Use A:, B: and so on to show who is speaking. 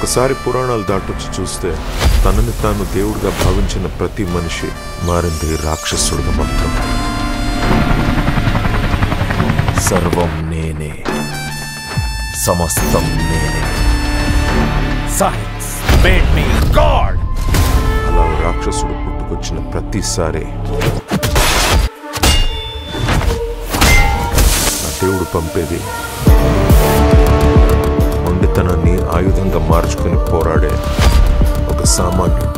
A: ఒకసారి పురాణాలు దాటొచ్చి చూస్తే తనని తాను దేవుడిగా భావించిన ప్రతి మనిషి మారింది రాక్షసుడిగా మాత్రమే
B: సర్వం నేనే సమస్తం నేనే సైన్స్ మేడ్ మీ గాడ్
A: అలా ఓ రాక్షసుడు పుట్టుకొచ్చిన ప్రతిసారి ఆ దేవుడు పంపేది మొండితనాన్ని ఆయుధంగా మార్చుకుని పోరాడే ఒక సామాన్యుడు